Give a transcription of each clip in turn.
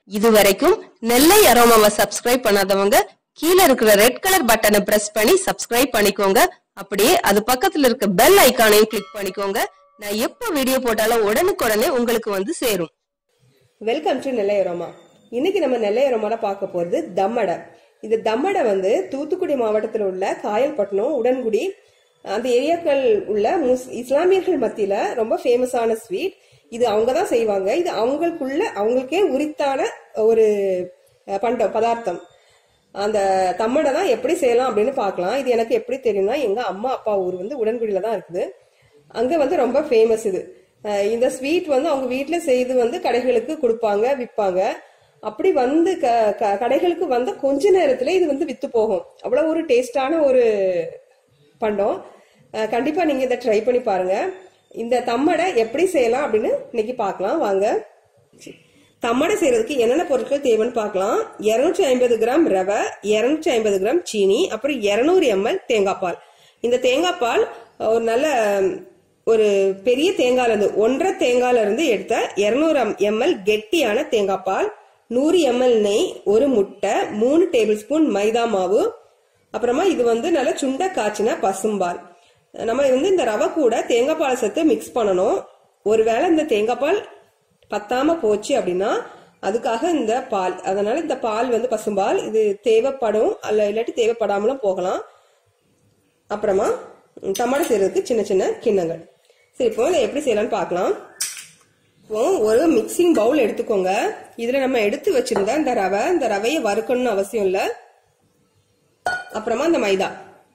இதுவரைக்கும் நெல்லை அரோமாவை சப்ஸ்கிரைப் பண்ணாதவங்க கீழ இருக்கிற ரெட் கலர் பட்டனை பிரஸ் பண்ணி சப்ஸ்கிரைப் பண்ணிக்கோங்க அப்படியே அது பக்கத்துல இருக்க பெல் ஐகானையும் கிளிக் பண்ணிக்கோங்க நான் எப்ப வீடியோ போட்டாலும் உடனுக்குடனே உங்களுக்கு வந்து சேரும் வெல்கம் டு நெல்லையரோமா இன்னைக்கு நம்ம நெல்லையரோமால பார்க்க போறது தம்மடை இந்த தம்மடை வந்து தூத்துக்குடி மாவட்டத்தில் உள்ள காயல்பட்டினம் உடன்குடி அந்த ஏரியாக்கள் உள்ள முஸ் இஸ்லாமியர்கள் மத்தியில ரொம்ப ஃபேமஸான ஸ்வீட் இது அவங்க தான் செய்வாங்க இது அவங்களுக்குள்ள அவங்களுக்கே உரித்தான ஒரு அஹ், பண்டம் பதார்த்தம் அந்த தம்மடை தான் எப்படி செய்யலாம் அப்படின்னு பார்க்கலாம் இது எனக்கு எப்படி தெரியும்னா எங்க அம்மா அப்பா ஊர் வந்து உடன்குடியில தான் இருக்குது அங்க வந்து ரொம்ப ஃபேமஸ் இது அஹ் இந்த ஸ்வீட் வந்து அவங்க வீட்ல செய்து வந்து கடைகளுக்கு கொடுப்பாங்க விற்பாங்க அப்படி வந்து க- க- கடைகளுக்கு வந்த கொஞ்ச நேரத்துல இது வந்து வித்து போகும் அவ்வளவு ஒரு டேஸ்டான ஒரு பண்டம் அஹ் கண்டிப்பா நீங்க இதை ட்ரை பண்ணி பாருங்க இந்த தம்மடை எப்படி செய்யலாம் அப்படின்னு இன்னைக்கு பார்க்கலாம் வாங்க தம்மடை செய்யறதுக்கு என்னென்ன பொருட்கள் தேவைன்னு பார்க்கலாம் 250 ஐம்பது கிராம் ரவை 250 ஐம்பது கிராம் சீனி அப்புறம் 200 எம்எல் தேங்காய் பால் இந்த தேங்காய் பால் ஒரு நல்ல ஒரு பெரிய தேங்காயில இருந்து ஒன்றரை தேங்காயில இருந்து எடுத்த 200 எம்எல் கெட்டியான தேங்காய் பால் நூறு எம்எல் நெய் ஒரு முட்டை மூணு டேபிள் ஸ்பூன் மைதா மாவு அப்புறமா இது வந்து நல்ல சுண்ட காய்ச்சின பசும்பால் நம்ம வந்து இந்த ரவை கூட தேங்காய் பாலை சேர்த்து மிக்ஸ் பண்ணணும் ஒருவேளை இந்த தேங்காய் பால் பத்தாம போச்சு அப்படின்னா அதுக்காக இந்த பால் அதனால இந்த பால் வந்து பசும்பால் இது தேவைப்படும் அல்ல இல்லாட்டி தேவைப்படாமலும் போகலாம் அப்புறமா ம், டமாட்டோ செய்யறதுக்கு சின்ன சின்ன கிண்ணங்கள் சரி இப்போ இதை எப்படி செய்யலாம்னு பார்க்கலாம் இப்போ ஒரு மிக்சிங் பவுல் எடுத்துக்கோங்க இதுல நம்ம எடுத்து வச்சிருந்த இந்த ரவை இந்த ரவையை வறுக்கணும்னு அவசியம் இல்லை அப்புறமா இந்த மைதா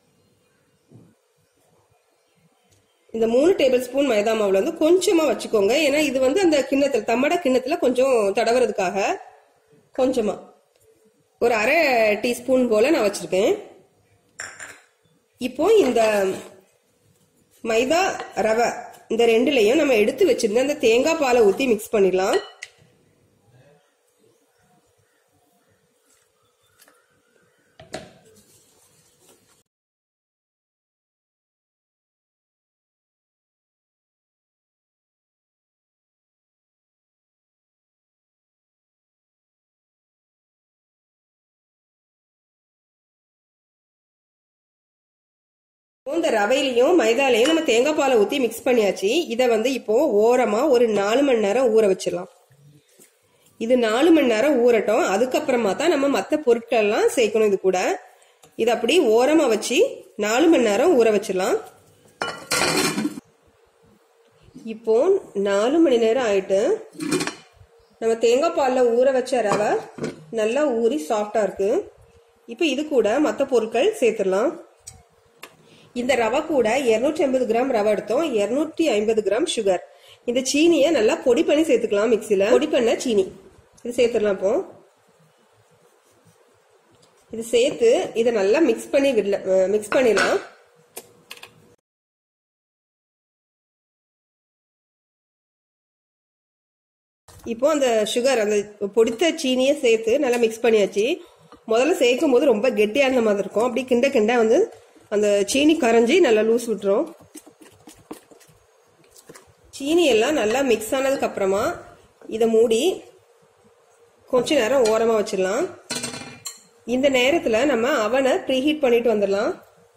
இந்த மூணு டேபிள் ஸ்பூன் மைதா மாவுல வந்து கொஞ்சமா வச்சுக்கோங்க ஏன்னா இது வந்து அந்த கிண்ணத்துல தம்மட கிண்ணத்துல கொஞ்சம் தடவுறதுக்காக கொஞ்சமா ஒரு அரை டீஸ்பூன் போல நான் வச்சிருக்கேன் இப்போ இந்த மைதா ரவை இந்த ரெண்டுலயும் நம்ம எடுத்து வச்சிருந்த அந்த தேங்காய் பாலை ஊத்தி மிக்ஸ் பண்ணிடலாம் இந்த ரவையிலையும் மைதாலையும் நம்ம தேங்காய் பாலை ஊத்தி மிக்ஸ் பண்ணியாச்சு இதை வந்து இப்போ ஓரமா ஒரு நாலு மணி நேரம் ஊற வச்சிடலாம் இது நாலு மணி நேரம் ஊறட்டும் அதுக்கப்புறமா தான் நம்ம மற்ற பொருட்கள் எல்லாம் சேர்க்கணும் இது கூட இது அப்படி ஓரமா வச்சு நாலு மணி நேரம் ஊற வச்சிடலாம் இப்போ நாலு மணி நேரம் ஆயிட்டு நம்ம தேங்காய் பாலில் ஊற வச்ச ரவை நல்லா ஊறி சாஃப்டா இருக்கு இப்போ இது கூட மற்ற பொருட்கள் சேர்த்துடலாம் இந்த ரவை கூட 250 ஐம்பது கிராம் ரவை எடுத்தோம் 250 ஐம்பது கிராம் சுகர் இந்த சீனியை நல்லா பொடி பண்ணி சேர்த்துக்கலாம் மிக்சில பொடி பண்ண சீனி இது சேர்த்துடலாம் இப்போ இது சேர்த்து இதை நல்லா மிக்ஸ் பண்ணி விடல மிக்ஸ் பண்ணிடலாம் இப்போ அந்த சுகர் அந்த பொடித்த சீனியை சேர்த்து நல்லா மிக்ஸ் பண்ணியாச்சு முதல்ல சேர்க்கும் போது ரொம்ப கெட்டியா இருந்த மாதிரி இருக்கும் அப்படி கிண்ட கிண்ட வந்து அந்த சீனி கரைஞ்சி நல்லா லூஸ் விட்டுரும் சீனி எல்லாம் நல்லா மிக்ஸ் ஆனதுக்கு அப்புறமா இதை மூடி கொஞ்ச நேரம் ஓரமா வச்சிடலாம் இந்த நேரத்துல நம்ம அவனை ப்ரீஹீட் பண்ணிட்டு வந்துடலாம்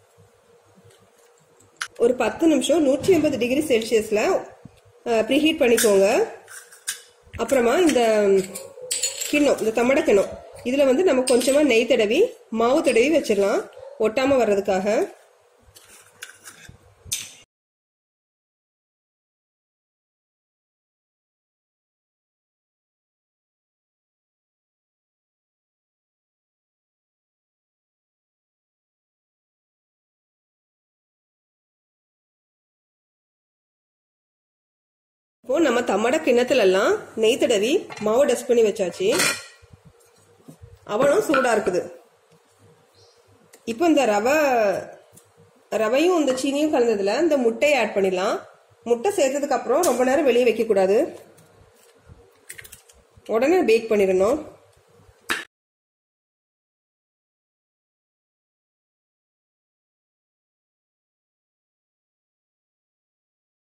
ஒரு பத்து நிமிஷம் நூற்றி ஐம்பது டிகிரி செல்சியஸ்ல ப்ரீஹீட் பண்ணிக்கோங்க அப்புறமா இந்த கிண்ணம் இந்த தம்மட கிண்ணம் இதுல வந்து நம்ம கொஞ்சமா நெய் தடவி மாவு தடவி வச்சிடலாம் ஒட்டாம வர்றதுக்காக இப்போ நம்ம தம்மட கிண்ணத்துல எல்லாம் நெய் தடவி மாவு டஸ்ட் பண்ணி வச்சாச்சு அவனும் சூடா இருக்குது இப்போ இந்த ரவை ரவையும் இந்த சீனியும் கலந்ததுல இந்த முட்டையை ஆட் பண்ணிடலாம் முட்டை சேர்த்ததுக்கு அப்புறம் ரொம்ப நேரம் வெளியே வைக்க கூடாது உடனே பேக் பண்ணிடணும்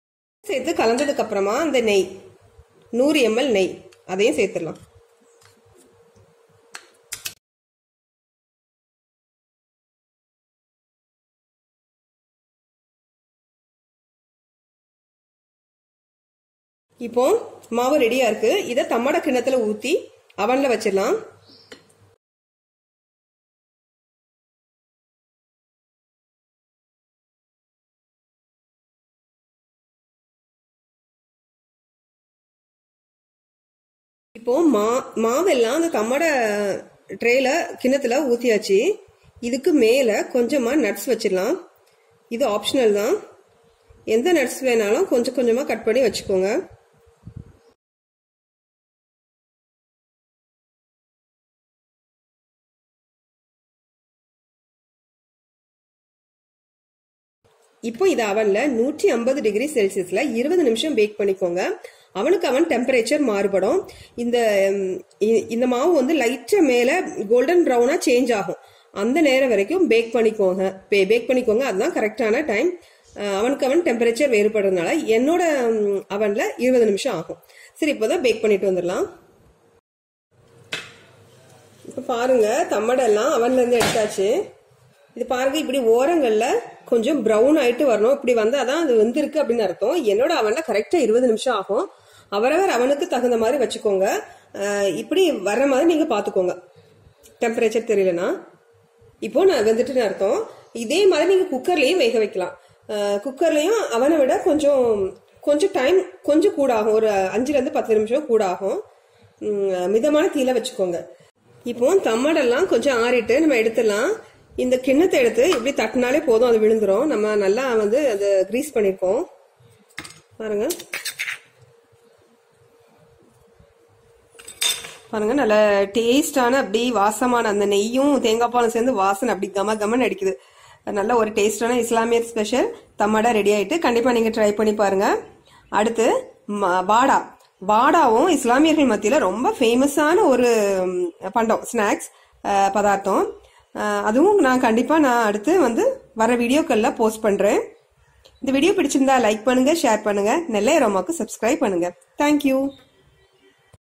சேர்த்து கலந்ததுக்கு அப்புறமா அந்த நெய் நூறு எம்எல் நெய் அதையும் சேர்த்துடலாம் இப்போ மாவு ரெடியா இருக்கு இதை தம்மட கிண்ணத்துல ஊத்தி அவன்ல வச்சிடலாம் இப்போ மா மாவெல்லாம் அந்த தம்மட ட்ரேல கிண்ணத்துல ஊத்தியாச்சு இதுக்கு மேல கொஞ்சமா நட்ஸ் வச்சிடலாம் இது ஆப்ஷனல் தான் எந்த நட்ஸ் வேணாலும் கொஞ்சம் கொஞ்சமா கட் பண்ணி வச்சுக்கோங்க இப்போ இது அவன்ல நூற்றி ஐம்பது டிகிரி செல்சியஸ்ல இருபது நிமிஷம் பேக் பண்ணிக்கோங்க அவனுக்கு அவன் டெம்பரேச்சர் மாறுபடும் இந்த ம், இ- இந்த மாவு வந்து லைட்டா மேல கோல்டன் ப்ரௌனா சேஞ்ச் ஆகும் அந்த நேரம் வரைக்கும் பேக் பண்ணிக்கோங்க பேக் பண்ணிக்கோங்க அதுதான் கரெக்டான டைம் அவனுக்கு அவன் டெம்பரேச்சர் வேறுபடுறதுனால என்னோட ம், அவன்ல இருபது நிமிஷம் ஆகும் சரி இப்போதான் பேக் பண்ணிட்டு வந்துடலாம் இப்போ பாருங்க தம்மடெல்லாம் அவன்ல இருந்து எடுத்தாச்சு இது பாருங்க இப்படி ஓரங்கள்ல கொஞ்சம் ப்ரௌன் ஆயிட்டு வரணும் இப்படி வந்தா தான் அது வெந்திருக்கு அப்படின்னு அர்த்தம் என்னோட அவன்ல கரெக்டா இருபது நிமிஷம் ஆகும் அவரவர் அவனுக்கு தகுந்த மாதிரி வச்சுக்கோங்க அஹ் இப்படி வர்ற மாதிரி நீங்க பாத்துக்கோங்க டெம்பரேச்சர் தெரியலனா இப்போ நான் வெந்துட்டுன்னு அர்த்தம் இதே மாதிரி நீங்க குக்கர்லயும் வேக வைக்கலாம் அஹ் குக்கர்லயும் அவனை விட கொஞ்சம் கொஞ்சம் டைம் கொஞ்சம் கூட ஆகும் ஒரு அஞ்சுல இருந்து பத்து நிமிஷம் கூட ஆகும் உம், மிதமான தீல வச்சுக்கோங்க இப்போ தம்மடெல்லாம் கொஞ்சம் ஆறிட்டு நம்ம எடுத்துடலாம் இந்த கிண்ணத்தை எடுத்து இப்படி தட்டினாலே போதும் அது விழுந்துரும் நம்ம நல்லா வந்து அதை கிரீஸ் பண்ணிருக்கோம் பாருங்க பாருங்க நல்ல டேஸ்டான அப்படி வாசமான அந்த நெய்யும் தேங்காய் பாலும் சேர்ந்து வாசனை அப்படி கம கமன்னு அடிக்குது நல்ல ஒரு டேஸ்டான இஸ்லாமியர் ஸ்பெஷல் தம்மடா ரெடி ஆயிட்டு கண்டிப்பா நீங்க ட்ரை பண்ணி பாருங்க அடுத்து ம- வாடா வாடாவும் இஸ்லாமியர்கள் மத்தியில ரொம்ப ஃபேமஸான ஒரு ம், பண்டம் ஸ்நாக்ஸ் பதார்த்தம் அஹ், அதுவும் நான் கண்டிப்பா நான் அடுத்து வந்து வர வீடியோக்கள்ல போஸ்ட் பண்றேன் இந்த வீடியோ பிடிச்சிருந்தா லைக் பண்ணுங்க ஷேர் பண்ணுங்க நெல்லை ரோமாக்கு சப்ஸ்கிரைப் பண்ணுங்க தேங்க்யூ